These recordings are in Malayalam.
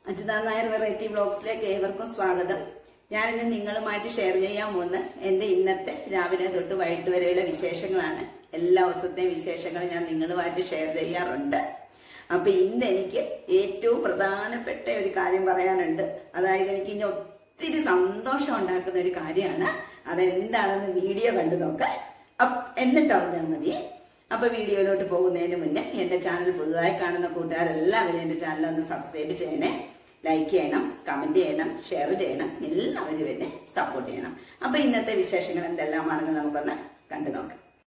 അജിത നായർ വെറൈറ്റി ബ്ലോഗ്സിലേക്ക് ഏവർക്കും സ്വാഗതം ഞാനിന്ന് നിങ്ങളുമായിട്ട് ഷെയർ ചെയ്യാൻ പോകുന്ന എൻ്റെ ഇന്നത്തെ രാവിലെ തൊട്ട് വൈകിട്ട് വരെയുള്ള വിശേഷങ്ങളാണ് എല്ലാ ദിവസത്തെയും വിശേഷങ്ങൾ ഞാൻ നിങ്ങളുമായിട്ട് ഷെയർ ചെയ്യാറുണ്ട് അപ്പൊ ഇന്ന് എനിക്ക് ഏറ്റവും പ്രധാനപ്പെട്ട ഒരു കാര്യം പറയാനുണ്ട് അതായത് എനിക്ക് ഇനി ഒത്തിരി സന്തോഷം ഉണ്ടാക്കുന്ന ഒരു കാര്യമാണ് അതെന്താണെന്ന് വീഡിയോ കണ്ടു നോക്കാം അപ്പ് എന്നിട്ട് അറിഞ്ഞാൽ മതി അപ്പൊ വീഡിയോയിലോട്ട് പോകുന്നതിന് മുന്നേ എന്റെ ചാനൽ പുതുതായി കാണുന്ന കൂട്ടുകാരെല്ലാവരും എന്റെ ചാനൽ ഒന്ന് സബ്സ്ക്രൈബ് ചെയ്യണേ ലൈക്ക് ചെയ്യണം കമന്റ് ചെയ്യണം ഷെയർ ചെയ്യണം എല്ലാവരും എന്നെ സപ്പോർട്ട് ചെയ്യണം അപ്പൊ ഇന്നത്തെ വിശേഷങ്ങൾ എന്തെല്ലാമാണെന്ന് നമുക്കൊന്ന് കണ്ടു നോക്കാം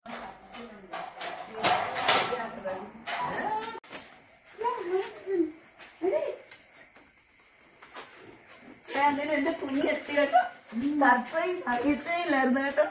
എന്റെ കുഞ്ഞ് എത്തി കേട്ടോ സർപ്രൈസ് അറിയത്തേ ഇല്ലായിരുന്നു കേട്ടോ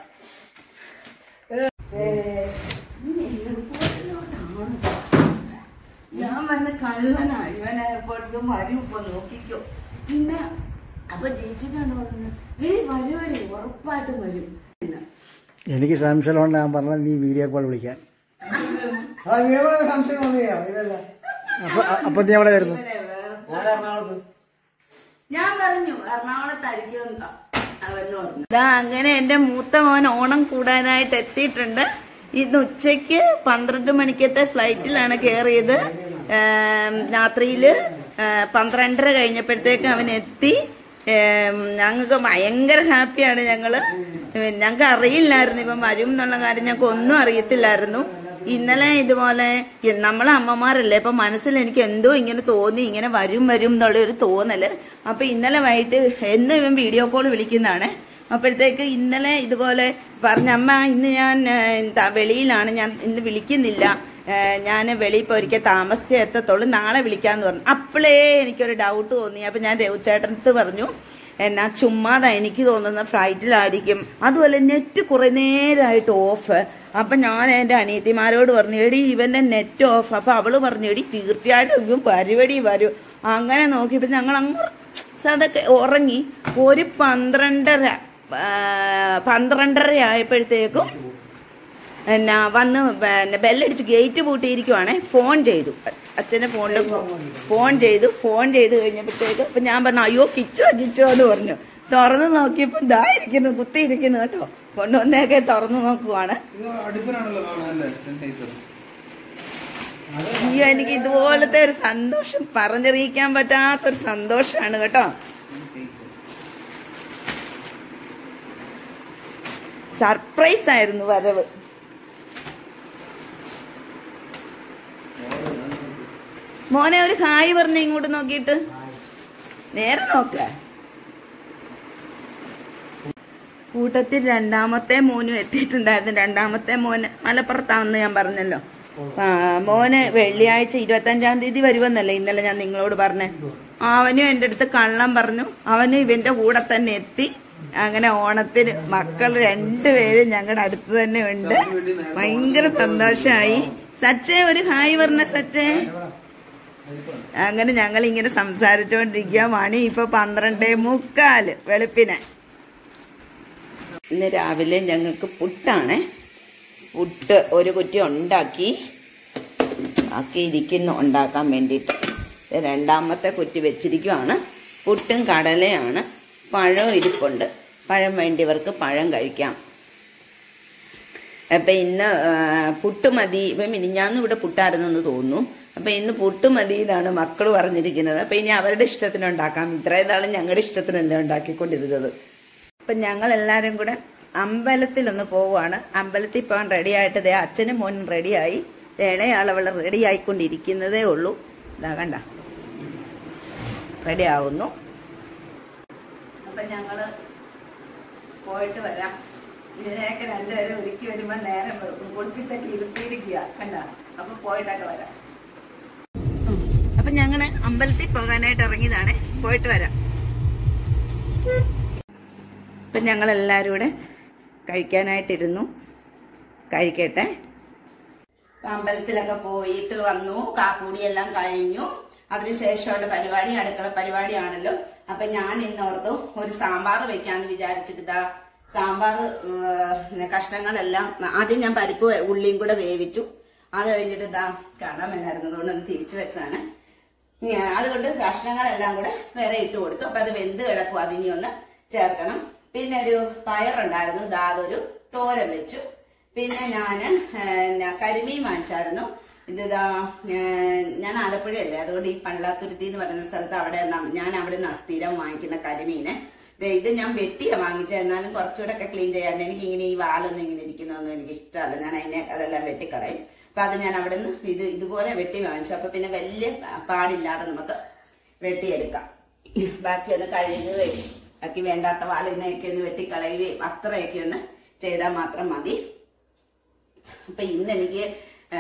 ഞാൻ വന്ന കള്ളനാ ഇവൻ എയർപോർട്ടിൽ വരും ഇപ്പൊ നോക്കിക്കോ പിന്നെ അപ്പൊ ചേച്ചിട്ടാണ് പറഞ്ഞത് എടി വരുവടി ഉറപ്പായിട്ടും വരും എനിക്ക് സംശയമുണ്ട് ഞാൻ പറഞ്ഞത് നീ വീഡിയോ കോൾ വിളിക്കാൻ ആ വീഡിയോ കോൾ സംശയം വന്നിയോ ഇതല്ല അപ്പൊ അപ്പൊ നീ എവിടെ ആയിരുന്നു ഇവിടെ വേറെ- ഞാൻ എറണാകുളത്ത് ഞാൻ പറഞ്ഞു എറണാകുളത്തായിരിക്കും അവന്ന് പറഞ്ഞു ഇതാ അങ്ങനെ എന്റെ മൂത്ത മോൻ ഓണം കൂടാനായിട്ട് എത്തിയിട്ടുണ്ട് ഇന്ന് ഉച്ചയ്ക്ക് പന്ത്രണ്ട് മണിക്കത്തെ ഫ്ലൈറ്റിലാണ് കയറിയത് ഏം, രാത്രിയില് ഏ, പന്ത്രണ്ടര കഴിഞ്ഞപ്പോഴത്തേക്ക് അവൻ എത്തി ഏം, ഞങ്ങൾക്ക് ഭയങ്കര ഹാപ്പിയാണ് ഞങ്ങള് ഞങ്ങൾക്ക് അറിയില്ലായിരുന്നു ഇപ്പം വരും എന്നുള്ള കാര്യം ഞങ്ങൾക്ക് ഒന്നും അറിയത്തില്ലായിരുന്നു ഇന്നലെ ഇതുപോലെ നമ്മളെ അമ്മമാരല്ലേ അപ്പൊ മനസ്സിൽ എനിക്ക് എന്തോ ഇങ്ങനെ തോന്നി ഇങ്ങനെ വരും വരും എന്നുള്ള ഒരു തോന്നല് അപ്പൊ ഇന്നലെ വൈകിട്ട് എന്നും ഇവൻ വീഡിയോ കോൾ വിളിക്കുന്നതാണ് അപ്പോഴത്തേക്ക് ഇന്നലെ ഇതുപോലെ പറഞ്ഞ അമ്മ ഇന്ന് ഞാൻ ഏഹ്, എന്താ വെളിയിലാണ് ഞാൻ ഇന്ന് വിളിക്കുന്നില്ല ഞാൻ വെളിയിൽ പോയി ഒരിക്കൽ താമസിച്ചേ എത്തത്തുള്ളൂ നാളെ വിളിക്കാന്ന് പറഞ്ഞു അപ്പോഴേ എനിക്കൊരു ഡൗട്ട് തോന്നി അപ്പൊ ഞാൻ രഘുചേട്ടനടുത്ത് പറഞ്ഞു എന്നാ ചുമ്മാതാ എനിക്ക് തോന്നുന്ന ഫ്ലൈറ്റിലായിരിക്കും അതുപോലെ നെറ്റ് കുറെ നേരമായിട്ട് ഓഫ് അപ്പൊ ഞാൻ എന്റെ അനിയത്തിമാരോട് പറഞ്ഞു എടി ഇവന്റെ നെറ്റ് ഓഫ് അപ്പൊ അവള് പറഞ്ഞു എടി തീർച്ചയായിട്ടും ഇവൻ പരിപാടി വരും അങ്ങനെ നോക്കിയപ്പോ ഞങ്ങൾ അങ്ങ് അതൊക്കെ ഉറങ്ങി ഒരു പന്ത്രണ്ടര ആ, പന്ത്രണ്ടര ആയപ്പോഴത്തേക്കും എന്നാ വന്ന് പിന്നെ ബെല്ലടിച്ച് ഗേറ്റ് പൂട്ടിയിരിക്കുവാണേ ഫോൺ ചെയ്തു അച്ഛന്റെ ഫോണിൽ ഫോൺ ചെയ്തു ഫോൺ ചെയ്ത് കഴിഞ്ഞപ്പോഴത്തേക്ക് അപ്പൊ ഞാൻ പറഞ്ഞു അയ്യോ കിച്ചോ കിച്ചോ എന്ന് പറഞ്ഞു തുറന്നു നോക്കിയപ്പോ ഇതായിരിക്കുന്നു കുത്തിയിരിക്കുന്നു കേട്ടോ കൊണ്ടുവന്നേക്കെ തുറന്നു നോക്കുവാണ് ഇത് അടുപ്പിനാണല്ലോ കാണാനല്ലേ സെൻറ്റൈസർ അയ്യോ എനിക്ക് ഇതുപോലത്തെ ഒരു സന്തോഷം പറഞ്ഞറിയിക്കാൻ പറ്റാത്തൊരു സന്തോഷമാണ് കേട്ടോ സർപ്രൈസ് ആയിരുന്നു വരവ് മോനെ ഒരു ഹായ് പറഞ്ഞ ഇങ്ങോട്ട് നോക്കിയിട്ട് നേരെ നോക്ക കൂട്ടത്തിൽ രണ്ടാമത്തെ മോനും എത്തിയിട്ടുണ്ടായിരുന്നു രണ്ടാമത്തെ മോന് മലപ്പുറത്താണെന്ന് ഞാൻ പറഞ്ഞല്ലോ ആ, മോന് വെള്ളിയാഴ്ച ഇരുപത്തഞ്ചാം തീയതി വരുമെന്നല്ലേ ഇന്നലെ ഞാൻ നിങ്ങളോട് പറഞ്ഞേ അവനും എൻ്റെ അടുത്ത് കള്ളം പറഞ്ഞു അവനും ഇവന്റെ കൂടെ തന്നെ എത്തി അങ്ങനെ ഓണത്തിന് മക്കൾ രണ്ടുപേരും ഞങ്ങളുടെ അടുത്ത് തന്നെ ഉണ്ട് ഭയങ്കര സന്തോഷമായി സച്ചേ ഒരു ഹായ് പറഞ്ഞ സച്ചേ അങ്ങനെ ഞങ്ങൾ ഇങ്ങനെ സംസാരിച്ചുകൊണ്ടിരിക്കുക മണി ഇപ്പൊ പന്ത്രണ്ടേ മുക്കാല് വെളുപ്പിനെ ഇന്ന് രാവിലെ ഞങ്ങൾക്ക് പുട്ടാണ് പുട്ട് ഒരു കുറ്റി ഉണ്ടാക്കി ബാക്കി ഇരിക്കുന്നു ഉണ്ടാക്കാൻ വേണ്ടിയിട്ട് ഇത് രണ്ടാമത്തെ കുറ്റി വെച്ചിരിക്കുവാണ് പുട്ടും കടലയാണ് പഴവും ഇരിപ്പുണ്ട് പഴം വേണ്ടിയവർക്ക് പഴം കഴിക്കാം അപ്പൊ ഇന്ന് ആ, പുട്ട് മതി ഇപ്പൊ മിനിഞ്ഞാന്ന് ഇവിടെ പുട്ടായിരുന്നെന്ന് തോന്നുന്നു അപ്പൊ ഇന്ന് പുട്ട് മതി എന്നാണ് മക്കൾ പറഞ്ഞിരിക്കുന്നത് അപ്പൊ ഇനി അവരുടെ ഇഷ്ടത്തിന് ഉണ്ടാക്കാം ഇത്രയും നാളും ഞങ്ങളുടെ ഇഷ്ടത്തിനല്ലേ ഉണ്ടാക്കിക്കൊണ്ടിരുന്നത് അപ്പൊ ഞങ്ങൾ എല്ലാരും കൂടെ അമ്പലത്തിലൊന്ന് പോവുകയാണ് അമ്പലത്തിൽ പോകാൻ റെഡി ആയിട്ട് ദേ അച്ഛനും മോനും റെഡിയായി ഇളയാളവള് റെഡി ആയിക്കൊണ്ടിരിക്കുന്നതേ ഉള്ളൂ ഇതാ കണ്ട റെഡി ആവുന്നു അപ്പൊ ഞങ്ങള് പോയിട്ട് വരാം ഇതിനെയൊക്കെ രണ്ടുപേരും ഒരുക്കി വരുമ്പോ നേരം വെളുക്കും കുളിപ്പിച്ചൊക്കെ ഇരുത്തിയിരിക്കുക കണ്ട അപ്പൊ പോയിട്ടൊക്കെ വരാം അപ്പൊ ഞങ്ങള് അമ്പലത്തിൽ പോകാനായിട്ട് ഇറങ്ങിയതാണ് പോയിട്ട് വരാം അപ്പൊ ഞങ്ങൾ എല്ലാവരും കൂടെ കഴിക്കാനായിട്ടിരുന്നു കഴിക്കട്ടെ അപ്പൊ അമ്പലത്തിലൊക്കെ പോയിട്ട് വന്നു കാപ്പൂടിയെല്ലാം കഴിഞ്ഞു അതിനുശേഷമുള്ള പരിപാടി അടുക്കള പരിപാടിയാണല്ലോ അപ്പൊ ഞാൻ ഇന്നോർത്തു ഒരു സാമ്പാർ വെക്കാന്ന് വിചാരിച്ചിട്ട് ഇതാ സാമ്പാർ കഷ്ണങ്ങളെല്ലാം ആദ്യം ഞാൻ പരിപ്പ് ഉള്ളിയും കൂടെ വേവിച്ചു അത് കഴിഞ്ഞിട്ട് ഇതാ കാണാൻ വേണ്ടായിരുന്നു അതുകൊണ്ട് ഒന്ന് തിരിച്ചു വെച്ചാണ് ഞാ- അതുകൊണ്ട് കഷ്ണങ്ങളെല്ലാം കൂടെ വേറെ ഇട്ട് കൊടുത്തു അപ്പൊ അത് വെന്ത് കിടക്കും അതിനി ഒന്ന് ചേർക്കണം പിന്നെ ഒരു പയറുണ്ടായിരുന്നു ദാ അതൊരു തോരൻ വെച്ചു പിന്നെ ഞാന് എന്നാ കരിമീൻ വാങ്ങിച്ചായിരുന്നു ഇത് ഇതാ ഏർ, ഞാൻ ആലപ്പുഴയല്ലേ അതുകൊണ്ട് ഈ പള്ളാത്തുരുത്തി എന്ന് പറയുന്ന സ്ഥലത്ത് അവിടെ ന- ഞാൻ അവിടെ നിന്ന് സ്ഥിരം വാങ്ങിക്കുന്ന കരിമീന് ദേ ഇത് ഞാൻ വെട്ടിയാ വാങ്ങിച്ചത് എന്നാലും കുറച്ചുകൂടെ ഒക്കെ ക്ലീൻ ചെയ്യാണ്ട് എനിക്ക് ഇങ്ങനെ ഈ വാലൊന്നും ഇങ്ങനെ ഇരിക്കുന്നതൊന്നും എനിക്ക് ഇഷ്ടമല്ല ഞാൻ അതിനെ അതെല്ലാം വെട്ടിക്കളയും അപ്പൊ അത് ഞാൻ അവിടെ നിന്ന് ഇത് ഇതുപോലെ വെട്ടി വാങ്ങിച്ചു അപ്പൊ പിന്നെ വലിയ പാടില്ലാതെ നമുക്ക് വെട്ടിയെടുക്കാം ബാക്കി ഒന്ന് കഴുകുകയും ബാക്കി വേണ്ടാത്ത വാലിനെയൊക്കെ ഒന്ന് വെട്ടിക്കളയുകയും അത്രയൊക്കെ ഒന്ന് ചെയ്താൽ മാത്രം മതി അപ്പൊ ഇന്ന് എനിക്ക് ആ,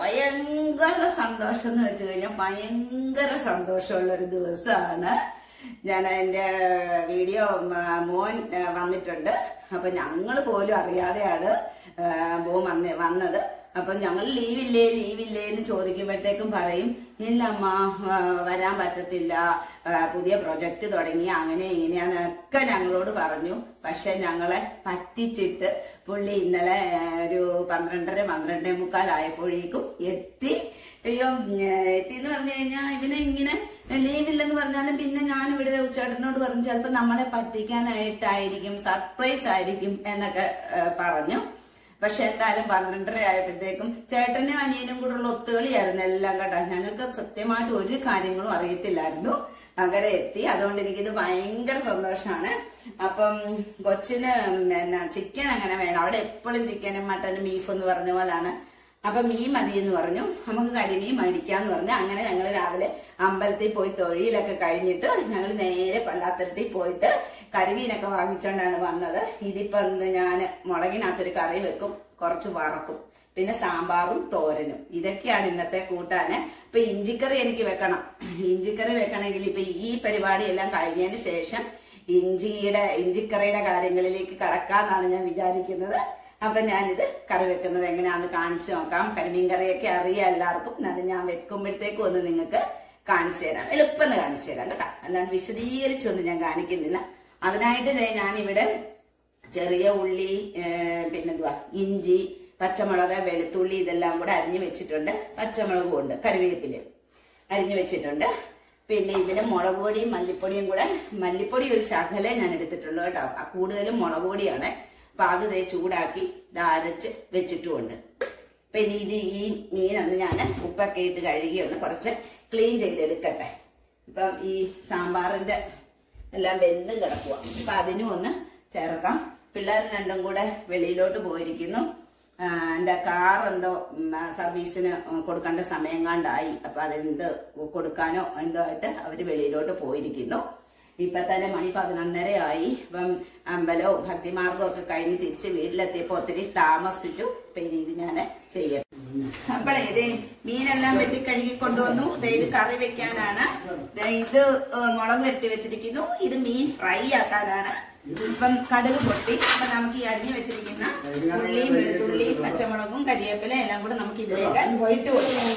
ഭയങ്കര സന്തോഷം എന്ന് വെച്ച് കഴിഞ്ഞാൽ ഭയങ്കര സന്തോഷമുള്ള ഒരു ദിവസമാണ് ഞാൻ എൻ്റെ വീഡിയോ മ, മോൻ ആ, വന്നിട്ടുണ്ട് അപ്പൊ ഞങ്ങൾ പോലും അറിയാതെയാണ് ആ, മോൻ വന്ന് വന്നത് അപ്പൊ ഞങ്ങൾ ലീവില്ലേ ലീവില്ലേ എന്ന് ചോദിക്കുമ്പോഴത്തേക്കും പറയും ഇല്ല അമ്മ ആ, വരാൻ പറ്റത്തില്ല ആ, പുതിയ പ്രൊജക്ട് തുടങ്ങി അങ്ങനെ ഇങ്ങനെയാന്നൊക്കെ ഞങ്ങളോട് പറഞ്ഞു പക്ഷെ ഞങ്ങളെ പറ്റിച്ചിട്ട് പുള്ളി ഇന്നലെ ആ, ഒരു പന്ത്രണ്ടര പന്ത്രണ്ടേ മുക്കാലായപ്പോഴേക്കും എത്തി അയ്യോ എത്തി എന്ന് പറഞ്ഞു കഴിഞ്ഞാൽ ഇവനെ ഇങ്ങനെ ലീവില്ലെന്ന് പറഞ്ഞാലും പിന്നെ ഞാൻ ഇവിടെ ഉച്ചേട്ടനോട് പറഞ്ഞു ചിലപ്പോൾ നമ്മളെ പറ്റിക്കാനായിട്ടായിരിക്കും സർപ്രൈസ് ആയിരിക്കും എന്നൊക്കെ ആ, പറഞ്ഞു പക്ഷെ എന്തായാലും പന്ത്രണ്ടര ആയപ്പോഴത്തേക്കും ചേട്ടനും അനിയനും കൂടെയുള്ള ഒത്തുകളിയായിരുന്നു എല്ലാം കേട്ടോ ഞങ്ങൾക്ക് സത്യമായിട്ട് ഒരു കാര്യങ്ങളും അറിയത്തില്ലായിരുന്നു അങ്ങനെ എത്തി അതുകൊണ്ട് എനിക്കിത് ഭയങ്കര സന്തോഷമാണ് അപ്പം കൊച്ചിന് എന്നാ ചിക്കൻ അങ്ങനെ വേണം അവിടെ എപ്പോഴും ചിക്കനും മട്ടനും ബീഫ് എന്ന് പറഞ്ഞ പോലാണ് അപ്പൊ മീൻ മതി എന്ന് പറഞ്ഞു നമുക്ക് കരിമീൻ മേടിക്കാന്ന് പറഞ്ഞു അങ്ങനെ ഞങ്ങൾ രാവിലെ അമ്പലത്തിൽ പോയി തൊഴിലൊക്കെ കഴിഞ്ഞിട്ട് ഞങ്ങൾ നേരെ പല്ലാത്തരത്തിൽ പോയിട്ട് കരിമീനൊക്കെ വാങ്ങിച്ചോണ്ടാണ് വന്നത് ഇതിപ്പോ ഇന്ന് ഞാൻ മുളകിനകത്തൊരു കറി വെക്കും കുറച്ച് വറക്കും പിന്നെ സാമ്പാറും തോരനും ഇതൊക്കെയാണ് ഇന്നത്തെ കൂട്ടാന് ഇപ്പൊ ഇഞ്ചിക്കറി എനിക്ക് വെക്കണം ഇഞ്ചിക്കറി വെക്കണമെങ്കിൽ ഇപ്പൊ ഈ പരിപാടി എല്ലാം കഴിഞ്ഞതിന് ശേഷം ഇഞ്ചിയുടെ ഇഞ്ചിക്കറിയുടെ കാര്യങ്ങളിലേക്ക് കടക്കാന്നാണ് ഞാൻ വിചാരിക്കുന്നത് അപ്പൊ ഞാനിത് കറി വെക്കുന്നത് എങ്ങനെയാന്ന് കാണിച്ചു നോക്കാം കരിമീൻ കറിയൊക്കെ അറിയാം എല്ലാവർക്കും എന്നാലും ഞാൻ വെക്കുമ്പോഴത്തേക്കും ഒന്ന് നിങ്ങൾക്ക് കാണിച്ചു തരാം എളുപ്പം കാണിച്ചു തരാം കേട്ടോ അല്ലാണ്ട് വിശദീകരിച്ചൊന്നും ഞാൻ കാണിക്കുന്നില്ല അതിനായിട്ട് ദേ ഞാനിവിടെ ചെറിയ ഉള്ളി ഏർ പിന്നെന്തുവാ ഇഞ്ചി പച്ചമുളക് വെളുത്തുള്ളി ഇതെല്ലാം കൂടെ അരിഞ്ഞു വെച്ചിട്ടുണ്ട് പച്ചമുളകും ഉണ്ട് കറിവേപ്പില അരിഞ്ഞു വെച്ചിട്ടുണ്ട് പിന്നെ ഇതിന് മുളക് പൊടിയും മല്ലിപ്പൊടിയും കൂടെ മല്ലിപ്പൊടി ഒരു ശകലേ ഞാൻ എടുത്തിട്ടുള്ളൂ കേട്ടോ ആ കൂടുതലും മുളക് പൊടിയാണ് അപ്പൊ അത് ദേ ചൂടാക്കി ഇത് അരച്ച് വെച്ചിട്ടുമുണ്ട് പിന്നെ ഇത് ഈ മീനൊന്ന് ഞാൻ ഉപ്പൊക്കെ ഇട്ട് കഴുകി ഒന്ന് കുറച്ച് ക്ലീൻ ചെയ്തെടുക്കട്ടെ ഇപ്പം ഈ സാമ്പാറിന്റെ എല്ലാം വെന്തും കിടക്കുക അപ്പൊ അതിനും ഒന്ന് ചേർക്കാം പിള്ളേർ രണ്ടും കൂടെ വെളിയിലോട്ട് പോയിരിക്കുന്നു ആ, എന്റെ കാർ എന്തോ ഉം, ആ, സർവീസിന് കൊടുക്കേണ്ട സമയം കണ്ടായി അപ്പൊ അതെന്ത് കൊടുക്കാനോ എന്തോ ആയിട്ട് അവര് വെളിയിലോട്ട് പോയിരിക്കുന്നു ഇപ്പൊ തന്നെ മണി പതിനൊന്നര ആയി ഇപ്പം അമ്പലവും ഭക്തിമാർഗവും ഒക്കെ കഴിഞ്ഞ് തിരിച്ച് വീട്ടിലെത്തിയപ്പോ ഒത്തിരി താമസിച്ചു ഇപ്പൊ ഇനി ഇത് ഞാൻ ചെയ്യട്ടെ അപ്പോഴേ ഇത് മീനെല്ലാം വെട്ടിക്കഴുകി കൊണ്ടുവന്നു ദേ ഇത് കറി വെക്കാനാണ് ദേ ഇത് ഏ, മുളക് വെട്ടി വെച്ചിരിക്കുന്നു ഇത് മീൻ ഫ്രൈ ആക്കാനാണ് ഇപ്പം കടുക് പൊട്ടി അപ്പൊ നമുക്ക് ഈ അരിഞ്ഞു വെച്ചിരിക്കുന്ന ഉള്ളിയും വെളുത്തുള്ളിയും പച്ചമുളകും കരിവേപ്പില എല്ലാം കൂടെ നമുക്ക് ഇതിലേക്ക് ഇട്ട് കൊടുക്കാം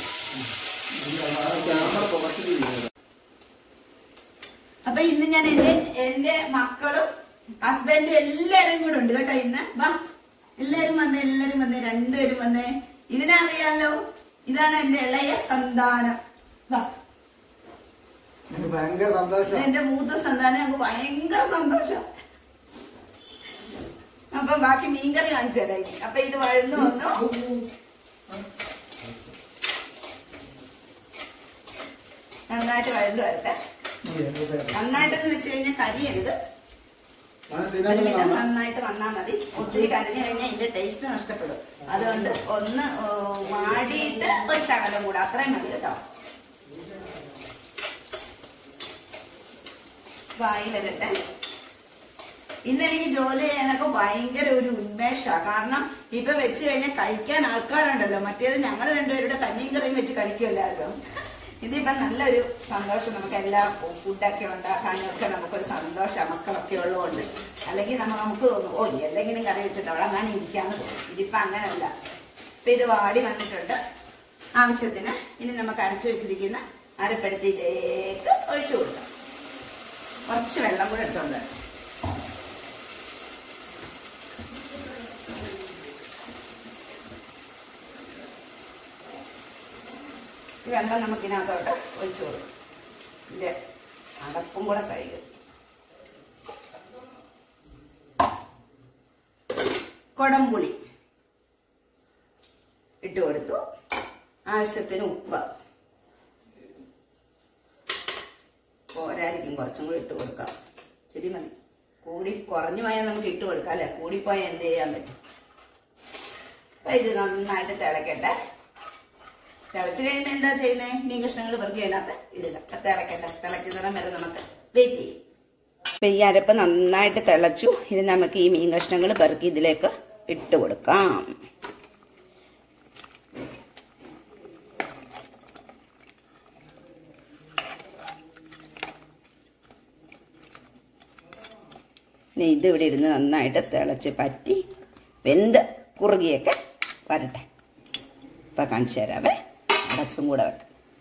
അപ്പൊ ഇന്ന് ഞാൻ എന്റെ എന്റെ മക്കളും ഹസ്ബൻഡും എല്ലാരും കൂടെ ഉണ്ട് കേട്ടോ ഇന്ന് വാ എല്ലാരും വന്നേ എല്ലാരും വന്നേ രണ്ടുപേരും വന്നേ ഇതിനറിയാലോ ഇതാണ് എന്റെ ഇളയ സന്താനം വാ എനിക്ക് ഭയങ്കര സന്തോഷം ഇത് എന്റെ മൂത്ത സന്താനം ഞങ്ങൾക്ക് ഭയങ്കര സന്തോഷം അപ്പൊ ബാക്കി മീൻകറി കാണിച്ചു തരാം ഇനി. അപ്പൊ ഇത് വഴന്നു വന്നു നന്നായിട്ട് വഴന്നു വരട്ടെ നന്നായിട്ടെന്ന് വെച്ച് കഴിഞ്ഞാൽ കരിയരുത് ഒരു വിധം നന്നായിട്ട് വന്നാൽ മതി ഒത്തിരി കരഞ്ഞു കഴിഞ്ഞാൽ ഇതിന്റെ ടേസ്റ്റ് നഷ്ടപ്പെടും അതുകൊണ്ട് ഒന്ന് ഏ, വാടിയിട്ട് ഒരു ശകലം കൂടെ അത്രയും മതി കേട്ടോ വായി വരട്ടെ ഇന്ന് എനിക്ക് ജോലി ചെയ്യാനൊക്കെ ഭയങ്കര ഒരു ഉന്മേഷമാണ് കാരണം ഇപ്പൊ വെച്ച് കഴിഞ്ഞാൽ കഴിക്കാൻ ആൾക്കാരുണ്ടല്ലോ മറ്റേത് ഞങ്ങൾ രണ്ടുപേരുടെ കഞ്ഞിയും കറിയും വെച്ച് കഴിക്കുമല്ലായിരുന്നു ഇതിപ്പോ നല്ലൊരു സന്തോഷം നമുക്ക് എല്ലാ ഫുഡൊക്കെ ഉണ്ടാക്കാനും ഒക്കെ നമുക്കൊരു സന്തോഷം മക്കളൊക്കെ ഉള്ളതുകൊണ്ട് അല്ലെങ്കിൽ നമ്മൾ നമുക്ക് തോന്നും ഓ എന്തെങ്കിലും കറി വെച്ചിട്ട് അവിടെ അങ്ങനെ ഇരിക്കാന്ന് തോന്നും ഇതിപ്പോ അങ്ങനെയല്ല ഇപ്പൊ ഇത് വാടി വന്നിട്ടുണ്ട് ആവശ്യത്തിന് ഇനി നമുക്ക് അരച്ചു വെച്ചിരിക്കുന്ന അരപ്പെടുത്തിയിലേക്ക് ഒഴിച്ചു കൊടുക്കാം കുറച്ച് വെള്ളം കൂടെ എടുത്തോണ്ട് വരാം. ഈ വെള്ളം നമുക്കിനകത്തോട്ട് ഒഴിച്ചു കൊടുക്കും ഇതിൻ്റെ അടപ്പും കൂടെ കഴുകും കൊടംപുളി ഇട്ട് കൊടുത്തു ആവശ്യത്തിന് ഉപ്പ് പോരായിരിക്കും കുറച്ചും കൂടി ഇട്ട് കൊടുക്കാം ശരി മതി കൂടി കുറഞ്ഞു പോയാൽ നമുക്ക് ഇട്ട് കൊടുക്കാം അല്ലെ കൂടിപ്പോയാൽ എന്ത് ചെയ്യാൻ പറ്റും അപ്പൊ ഇത് നന്നായിട്ട് തിളക്കട്ടെ തിളച്ച് കഴിയുമ്പോൾ എന്താ ചെയ്യുന്നത് മീൻ കഷ്ണങ്ങൾ പെറുക്കി അതിനകത്ത് ഇടുക അപ്പൊ തിളക്കട്ടെ തിളക്കുന്നിടം വരെ നമുക്ക് വെയിറ്റ് ചെയ്യും അപ്പൊ ഈ അരപ്പ് നന്നായിട്ട് തിളച്ചു ഇനി നമുക്ക് ഈ മീൻ കഷ്ണങ്ങൾ പെറുക്കി ഇതിലേക്ക് ഇട്ട് കൊടുക്കാം ഇനി ഇത് ഇവിടെ ഇരുന്ന് നന്നായിട്ട് തിളച്ച് പറ്റി വെന്ത് കുറുകിയൊക്കെ വരട്ടെ ഇപ്പം കാണിച്ചു തരാവേ അടച്ചും കൂടെ വെക്കാം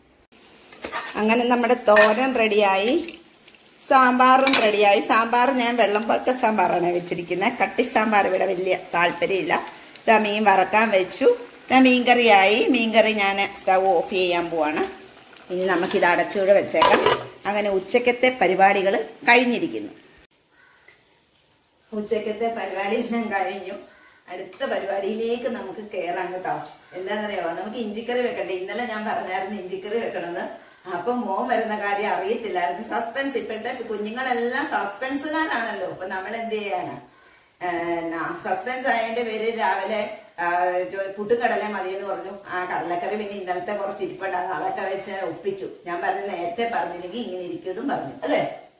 അങ്ങനെ നമ്മുടെ തോരൻ റെഡിയായി സാമ്പാറും റെഡിയായി സാമ്പാർ ഞാൻ വെള്ളം പോലത്തെ സാമ്പാറാണ് വെച്ചിരിക്കുന്നത് കട്ടി സാമ്പാർ ഇവിടെ വലിയ താല്പര്യമില്ല ഇതാ മീൻ വറക്കാൻ വെച്ചു ഇതാ മീൻകറിയായി മീൻകറി ഞാൻ സ്റ്റൗ ഓഫ് ചെയ്യാൻ പോവാണ് ഇനി നമുക്കിത് അടച്ചുകൂടെ വെച്ചേക്കാം അങ്ങനെ ഉച്ചക്കത്തെ പരിപാടികൾ കഴിഞ്ഞിരിക്കുന്നു ഉച്ചക്കത്തെ പരിപാടി എല്ലാം കഴിഞ്ഞു അടുത്ത പരിപാടിയിലേക്ക് നമുക്ക് കയറാം കേട്ടോ എന്താണെന്നറിയാമോ നമുക്ക് ഇഞ്ചിക്കറി വെക്കണ്ടേ ഇന്നലെ ഞാൻ പറഞ്ഞായിരുന്നു ഇഞ്ചിക്കറി വെക്കണമെന്ന് അപ്പൊ മോൻ വരുന്ന കാര്യം അറിയത്തില്ലായിരുന്നു സസ്പെൻസ് ഇപ്പോഴത്തെ കുഞ്ഞുങ്ങളെല്ലാം സസ്പെൻസുകാരാണല്ലോ അപ്പൊ നമ്മൾ എന്ത് ചെയ്യാനാ സസ്പെൻസ് ആയതിന്റെ പേര് രാവിലെ ആ, ചോ- പുട്ടുകടല മതിയെന്ന് പറഞ്ഞു ആ കടലക്കറി പിന്നെ ഇന്നലത്തെ കുറച്ച് ഇരിപ്പുണ്ടായിരുന്നു അതൊക്കെ വെച്ച് ഒപ്പിച്ചു ഞാൻ പറഞ്ഞു നേരത്തെ പറഞ്ഞില്ലെങ്കിൽ ഇങ്ങനെ ഇരിക്കുന്നതും പറഞ്ഞു അല്ലേ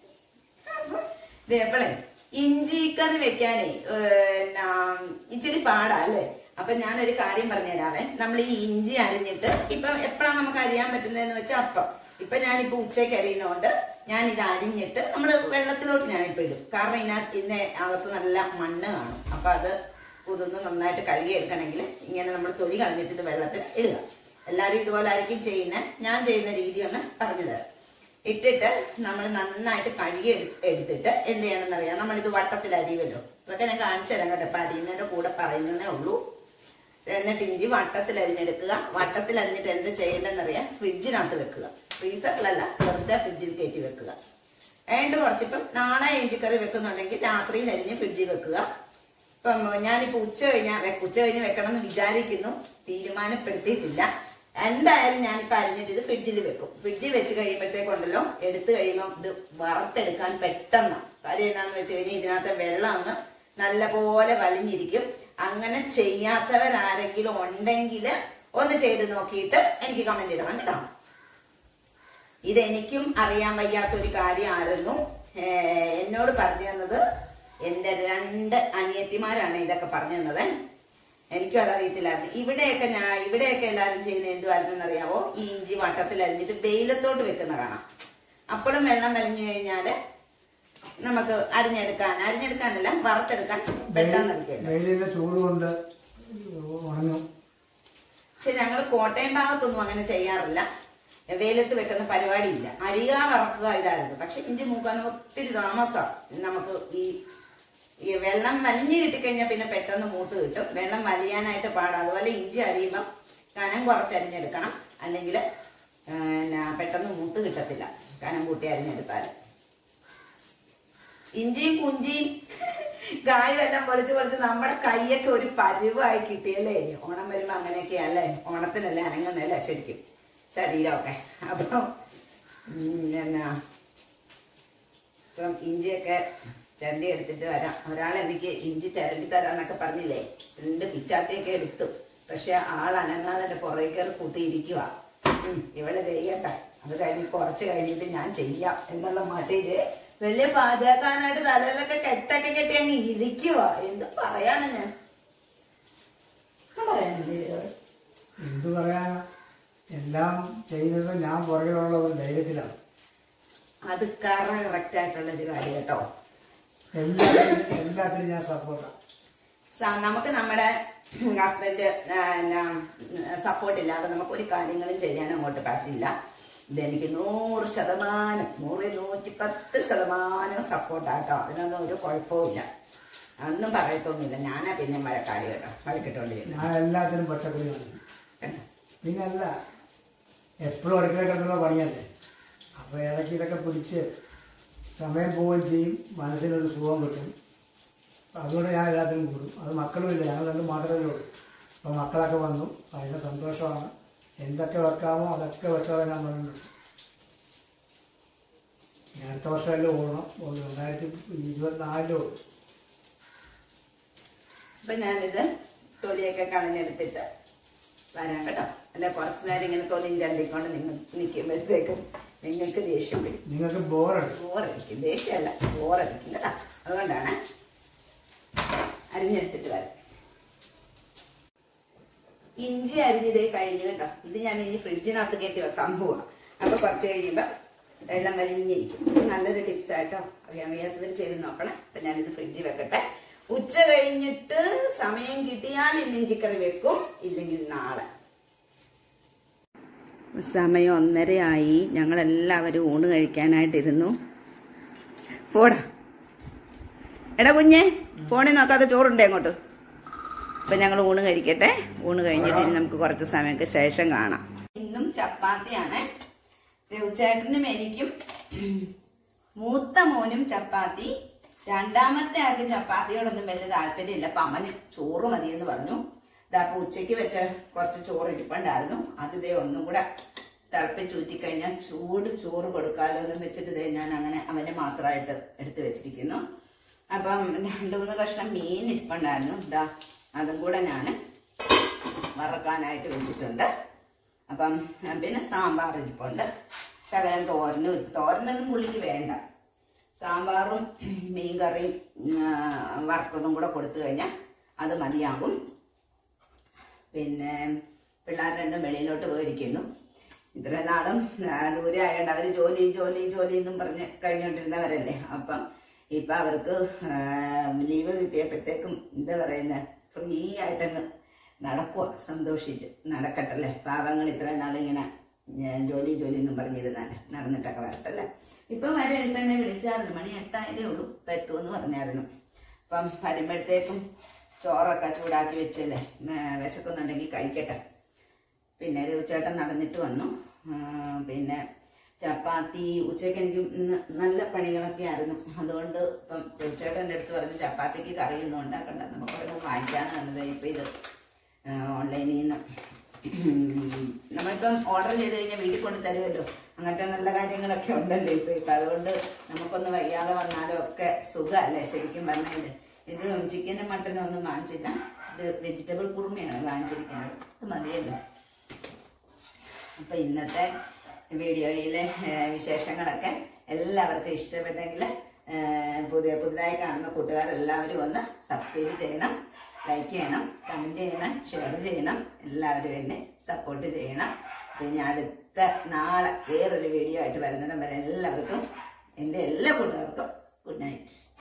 ഇതേപ്പളെ ഇഞ്ചി കറി വെക്കാനേ ഏന്നാ, ഇച്ചിരി പാടാ അല്ലേ അപ്പൊ ഞാനൊരു കാര്യം പറഞ്ഞുതരാവേ നമ്മൾ ഈ ഇഞ്ചി അരിഞ്ഞിട്ട് ഇപ്പൊ എപ്പോഴാണ് നമുക്ക് അരിയാൻ പറ്റുന്നതെന്ന് വെച്ചാൽ അപ്പം ഇപ്പൊ ഞാനിപ്പോ ഉച്ചയ്ക്ക് അരിയുന്നതുകൊണ്ട് ഞാൻ ഇത് അരിഞ്ഞിട്ട് നമ്മൾ വെള്ളത്തിലോട്ട് ഞാനിപ്പോ ഇടും കാരണം ഇതിനകത്ത് ഇതിന്റെ അകത്ത് നല്ല മണ്ണ് കാണും അപ്പൊ അത് കുതിർന്ന് നന്നായിട്ട് കഴുകി എടുക്കണമെങ്കിൽ ഇങ്ങനെ നമ്മൾ തൊലി കളഞ്ഞിട്ട് ഇത് വെള്ളത്തിൽ ഇടുക എല്ലാവരും ഇതുപോലെ ആയിരിക്കും ചെയ്യുന്നത് ഞാൻ ചെയ്യുന്ന രീതി ഒന്ന് പറഞ്ഞു തരാം ഇട്ടിട്ട് നമ്മൾ നന്നായിട്ട് കഴുകി എടു- എടുത്തിട്ട് എന്ത് ചെയ്യണമെന്ന് അറിയാം നമ്മളിത് വട്ടത്തിൽ അരിയുമല്ലോ ഇതൊക്കെ ഞാൻ കാണിച്ചു തരാം കേട്ടോ അപ്പൊ അരിയുന്നതിന്റെ കൂടെ പറയുന്നതേ ഉള്ളൂ എന്നിട്ട് ഇഞ്ചി വട്ടത്തിൽ അരിഞ്ഞെടുക്കുക വട്ടത്തിൽ അരിഞ്ഞിട്ട് എന്ത് ചെയ്യേണ്ടതെന്ന് അറിയാം ഫ്രിഡ്ജിനകത്ത് വെക്കുക ഫ്രീസറിലല്ല വെറുതെ ഫ്രിഡ്ജിൽ കയറ്റി വെക്കുക ഏണ്ട് കുറച്ചിപ്പം നാളെ ഇഞ്ചിക്കറി വെക്കുന്നുണ്ടെങ്കിൽ രാത്രിയിൽ അരിഞ്ഞ് ഫ്രിഡ്ജിൽ വെക്കുക ഇപ്പം ഞാനിപ്പോ ഉച്ച കഴിഞ്ഞാൽ ഉച്ച കഴിഞ്ഞ് വെക്കണം എന്ന് വിചാരിക്കുന്നു തീരുമാനപ്പെടുത്തിയിട്ടില്ല എന്തായാലും ഞാനിപ്പോ അരിഞ്ഞിട്ട് ഇത് ഫ്രിഡ്ജിൽ വെക്കും ഫ്രിഡ്ജിൽ വെച്ച് കഴിയുമ്പോഴത്തേക്കുണ്ടല്ലോ എടുത്തു കഴിയുമ്പോൾ ഇത് വറുത്തെടുക്കാൻ പെട്ടെന്ന് കാര്യം എന്താണെന്ന് വെച്ച് കഴിഞ്ഞാൽ ഇതിനകത്തെ വെള്ളം അങ്ങ് നല്ലപോലെ വലിഞ്ഞിരിക്കും അങ്ങനെ ചെയ്യാത്തവരാരെങ്കിലും ഉണ്ടെങ്കിൽ ഒന്ന് ചെയ്ത് നോക്കിയിട്ട് എനിക്ക് കമന്റ് ഇടണം കേട്ടോ ഇതെനിക്കും അറിയാൻ വയ്യാത്തൊരു കാര്യമായിരുന്നു ഏർ എന്നോട് പറഞ്ഞു തന്നത് എന്റെ രണ്ട് അനിയത്തിമാരാണ് ഇതൊക്കെ പറഞ്ഞു തന്നത് എനിക്കും അതറിയത്തില്ലായിരുന്നു ഇവിടെയൊക്കെ ഞാൻ ഇവിടെയൊക്കെ എല്ലാവരും ചെയ്യുന്ന എന്തുവായിരുന്നു അറിയാവോ ഈ ഇഞ്ചി വട്ടത്തിൽ അരിഞ്ഞിട്ട് വെയിലത്തോട്ട് വെക്കുന്ന കാണാം അപ്പോഴും വെള്ളം വലിഞ്ഞു കഴിഞ്ഞാല് നമുക്ക് അരിഞ്ഞെടുക്കാൻ അരിഞ്ഞെടുക്കാനല്ല വറുത്തെടുക്കാൻ പെട്ടെന്ന് എടുക്കില്ല വെയിലിന്റെ ചൂട് കൊണ്ട് ഉണങ്ങും പക്ഷെ ഞങ്ങൾ കോട്ടയം ഭാഗത്തൊന്നും അങ്ങനെ ചെയ്യാറില്ല വെയിലത്ത് വെക്കുന്ന പരിപാടിയില്ല അരിക വറക്കുക ഇതായിരുന്നു പക്ഷെ ഇഞ്ചി മൂക്കാൻ ഒത്തിരി താമസമാണ് നമുക്ക് ഈ ഈ വെള്ളം വലിഞ്ഞു കിട്ടിക്കഴിഞ്ഞാൽ പിന്നെ പെട്ടെന്ന് മൂത്ത് കിട്ടും വെള്ളം വലിയാനായിട്ട് പാടാം അതുപോലെ ഇഞ്ചി അരിയുമ്പം കനം കുറച്ചരിഞ്ഞെടുക്കണം അല്ലെങ്കിൽ പെട്ടെന്ന് മൂത്ത് കിട്ടത്തില്ല കനം കൂട്ടി അരിഞ്ഞെടുത്താൽ ഇഞ്ചിയും കുഞ്ചിയും കായും എല്ലാം പൊളിച്ച് പൊളിച്ച് നമ്മുടെ കൈയൊക്കെ ഒരു പരുവായി കിട്ടിയല്ലേ ഓണം വരുമ്പോ അങ്ങനെയൊക്കെയാ അല്ലേ ഓണത്തിനല്ലേ അനങ്ങുന്നല്ലേ ശരിക്കും ശരീരമൊക്കെ അപ്പം ഉം, എന്നാ ഇപ്പം ഇഞ്ചിയൊക്കെ ചരണ്ടി എടുത്തിട്ട് വരാം ഒരാൾ എനിക്ക് ഇഞ്ചി ചരണ്ടി തരാന്നൊക്കെ പറഞ്ഞില്ലേ രണ്ട് പിച്ചാത്തിയൊക്കെ എടുത്തു പക്ഷെ ആൾ അനങ്ങാതെ എന്റെ പുറകെ കയറി കുത്തിയിരിക്കുക ഇവള് ചെയ്യട്ടെ അത് കഴിഞ്ഞ് കുറച്ച് കഴിഞ്ഞിട്ട് ഞാൻ ചെയ്യാം എന്നുള്ള മട്ടിയില് വലിയ പാചകക്കാരനായിട്ട് തലയിലൊക്കെ കെട്ടൊക്കെ കെട്ടി അങ്ങ് ഇരിക്കുക എന്ത് പറയാനാ ഞാൻ ഒന്നും പറയാനില്ലേ ഇതിനോട്? എന്ത് പറയാനാ എല്ലാം ചെയ്തത് ഞാൻ പുറകിലുള്ള ഒരു ധൈര്യത്തിലാണ് അത് കറക്റ്റ് ആയിട്ടുള്ള ഒരു കാര്യം കേട്ടോ എല്ലാത്തിനും എല്ലാത്തിനും ഞാൻ സപ്പോർട്ടാണ് സ- നമുക്ക് നമ്മുടെ ഹസ്ബൻഡ് സപ്പോർട്ട് ഇല്ലാതെ നമുക്ക് ഒരു കാര്യങ്ങളും ചെയ്യാൻ അങ്ങോട്ട് പറ്റില്ല ഇതെനിക്ക് നൂറ് ശതമാനം നൂറ് നൂറ്റി പത്ത് ശതമാനം സപ്പോർട്ടാട്ടോ അതിനൊന്നും ഒരു കുഴപ്പമില്ല ഒന്നും പറയത്തൊന്നുമില്ല ഞാനാ പിന്നെ മഴക്കാടി കേട്ടോ മഴക്കിട്ടോണ്ടിരുന്നു ഞാൻ എല്ലാത്തിനും പച്ചക്കറി വാങ്ങി പിന്നല്ല എപ്പോഴും അടുക്കളയിൽ കിടന്നുള്ള പണിയല്ലേ അപ്പോൾ ഇടയ്ക്ക് ഇതൊക്കെ പിടിച്ച് സമയം പോവുകയും ചെയ്യും മനസ്സിനൊരു സുഖം കിട്ടും അതുകൊണ്ട് ഞാൻ എല്ലാത്തിനും കൂടും അത് മക്കളുമില്ല ഞങ്ങൾ രണ്ടും മാത്രമേ ഉള്ളൂ അപ്പോൾ മക്കളൊക്കെ വന്നു അതിൻ്റെ സന്തോഷമാണ് എന്തൊക്കെ വെക്കാമോ അതൊക്കെ വെച്ചോളാം ഞാൻ പറഞ്ഞിട്ടുണ്ട് ഇനി അടുത്ത വർഷമല്ലേ ഓണം ഓ- രണ്ടായിരത്തി ഇരുപത്തിനാലിലോ അപ്പൊ ഞാനിത് തൊലിയൊക്കെ കളഞ്ഞെടുത്തിട്ട് വരാം കേട്ടോ അല്ല കുറച്ചു നേരം ഇങ്ങനെ തൊലിയും ചണ്ടിക്കൊണ്ട് നിങ്ങൾ നിൽക്കുമ്പോഴത്തേക്കും നിങ്ങൾക്ക് ദേഷ്യം വരും നിങ്ങൾക്ക് ബോറടിക്കും ബോറടിക്കും ദേഷ്യമല്ല ബോറടിക്കും കേട്ടോ അതുകൊണ്ടാണ് അരിഞ്ഞെടുത്തിട്ട് വരാം ഇഞ്ചി അരിഞ്ഞതേ കഴിഞ്ഞു കേട്ടോ ഇത് ഞാൻ ഇനി ഫ്രിഡ്ജിനകത്ത് കയറ്റി വെക്കാൻ പോവാം അപ്പൊ കുറച്ച് കഴിയുമ്പോൾ വെള്ളം വലിഞ്ഞിരിക്കും ഇത് നല്ലൊരു ടിപ്സ് ആട്ടോ അറിയാൻ വയ്യാത്തവർ ചെയ്ത് നോക്കണം അപ്പൊ ഞാനിത് ഫ്രിഡ്ജിൽ വെക്കട്ടെ ഉച്ച കഴിഞ്ഞിട്ട് സമയം കിട്ടിയാൽ ഇന്ന് ഇഞ്ചിക്കറി വെക്കും ഇല്ലെങ്കിൽ നാളെ സമയം ഒന്നരയായി ഞങ്ങളെല്ലാവരും ഊണ് കഴിക്കാനായിട്ടിരുന്നു പോടാ എടാ കുഞ്ഞെ ഫോണിൽ നോക്കാതെ ചോറുണ്ടേ അങ്ങോട്ട് അപ്പൊ ഞങ്ങൾ ഊണ് കഴിക്കട്ടെ ഊണ് കഴിഞ്ഞിട്ട് ഇനി നമുക്ക് കുറച്ച് സമയങ്ങൾക്ക് ശേഷം കാണാം ഇന്നും ചപ്പാത്തിയാണ് രവിചേട്ടനും എനിക്കും മൂത്ത മോനും ചപ്പാത്തി രണ്ടാമത്തെ ആൾക്ക് ചപ്പാത്തിയോടൊന്നും വലിയ താല്പര്യമില്ല അപ്പൊ അവന് ചോറ് മതിയെന്ന് പറഞ്ഞു ഇതാ അപ്പൊ ഉച്ചയ്ക്ക് വെച്ച കുറച്ച് ചോറ് ഇരിപ്പുണ്ടായിരുന്നു അത് ഇതേ ഒന്നും കൂടെ തിളപ്പിച്ചൂറ്റി കഴിഞ്ഞാൽ ചൂട് ചോറ് കൊടുക്കാമല്ലോ എന്ന് വെച്ചിട്ട് ഇതേ ഞാൻ അങ്ങനെ അവന് മാത്രമായിട്ട് എടുത്തു വെച്ചിരിക്കുന്നു അപ്പം രണ്ടു മൂന്ന് കഷ്ണം മീൻ ഇരിപ്പുണ്ടായിരുന്നു ഇതാ അതും കൂടെ ഞാൻ വറക്കാനായിട്ട് വെച്ചിട്ടുണ്ട് അപ്പം ആ, പിന്നെ സാമ്പാർ ഇരിപ്പുണ്ട് ശകലം തോരനും തോരനൊന്നും പുള്ളിക്ക് വേണ്ട സാമ്പാറും മീൻകറിയും ആ, വറുത്തതും കൂടെ കൊടുത്തു കഴിഞ്ഞാൽ അത് മതിയാകും പിന്നെ പിള്ളേർ രണ്ടും വെളിയിലോട്ട് പോയിരിക്കുന്നു ഇത്ര നാളും ആ, ദൂരെ ആയതുകൊണ്ട് അവർ ജോലി ജോലി ജോലി എന്നും പറഞ്ഞ് കഴിഞ്ഞുകൊണ്ടിരുന്നവരല്ലേ അപ്പം ഇപ്പൊ അവർക്ക് ലീവ് കിട്ടിയപ്പോഴത്തേക്കും എന്താ പറയുന്നത് ഫ്രീ ആയിട്ടങ്ങ് നടക്കുക സന്തോഷിച്ച് നടക്കട്ടല്ലേ പാവങ്ങൾ ഇത്രയും നാളിങ്ങനെ ഏ, ജോലി ജോലി എന്നും പറഞ്ഞിരുന്നാല് നടന്നിട്ടൊക്കെ വരട്ടല്ലേ ഇപ്പം വരെ ഇപ്പം എന്നെ വിളിച്ചായിരുന്നു മണി എട്ടായതേ ഉള്ളൂ ഇപ്പം എത്തുമെന്ന് പറഞ്ഞായിരുന്നു അപ്പം വരുമ്പോഴത്തേക്കും ചോറൊക്കെ ചൂടാക്കി വെച്ചല്ലേ ഏ, വിശക്കുന്നുണ്ടെങ്കിൽ കഴിക്കട്ടെ പിന്നെ രവിചേട്ടൻ നടന്നിട്ട് വന്നു ആ, പിന്നെ ചപ്പാത്തി ഉച്ചയ്ക്ക് എനിക്ക് ഇന്ന് നല്ല പണികളൊക്കെ ആയിരുന്നു അതുകൊണ്ട് ഇപ്പം രവിചേട്ടൻ്റെ അടുത്ത് പറഞ്ഞ് ചപ്പാത്തിക്ക് കറിയൊന്നും ഉണ്ടാക്കണ്ട നമുക്കൊക്കെ വാങ്ങിക്കാന്ന് പറഞ്ഞത് ഇപ്പം ഇത് ആ, ഓൺലൈനിൽ നിന്ന് നമ്മളിപ്പം ഓർഡർ ചെയ്ത് കഴിഞ്ഞാൽ വീട്ടിൽ കൊണ്ട് തരുമല്ലോ അങ്ങനത്തെ നല്ല കാര്യങ്ങളൊക്കെ ഉണ്ടല്ലോ ഇപ്പം ഇപ്പം അതുകൊണ്ട് നമുക്കൊന്ന് വയ്യാതെ വന്നാലും ഒക്കെ സുഖമല്ലേ ശരിക്കും പറഞ്ഞാൽ ഇത് ചിക്കനും മട്ടനും ഒന്നും വാങ്ങിച്ചില്ല ഇത് വെജിറ്റബിൾ കുറുമയാണ് വാങ്ങിച്ചിരിക്കുന്നത് അത് മതിയല്ലോ അപ്പൊ ഇന്നത്തെ വീഡിയോയിലെ ഏഹ്, വിശേഷങ്ങളൊക്കെ എല്ലാവർക്കും ഇഷ്ടപ്പെട്ടെങ്കിൽ ഏഹ്, പുതിയ പുതുതായി കാണുന്ന കൂട്ടുകാരെല്ലാവരും ഒന്ന് സബ്സ്ക്രൈബ് ചെയ്യണം ലൈക്ക് ചെയ്യണം കമന്റ് ചെയ്യണം ഷെയർ ചെയ്യണം എല്ലാവരും എന്നെ സപ്പോർട്ട് ചെയ്യണം പിന്നെ അടുത്ത നാളെ വേറൊരു വീഡിയോ ആയിട്ട് വരുന്നിടം വരെ എല്ലാവർക്കും എൻ്റെ എല്ലാ കൂട്ടുകാർക്കും ഗുഡ് നൈറ്റ്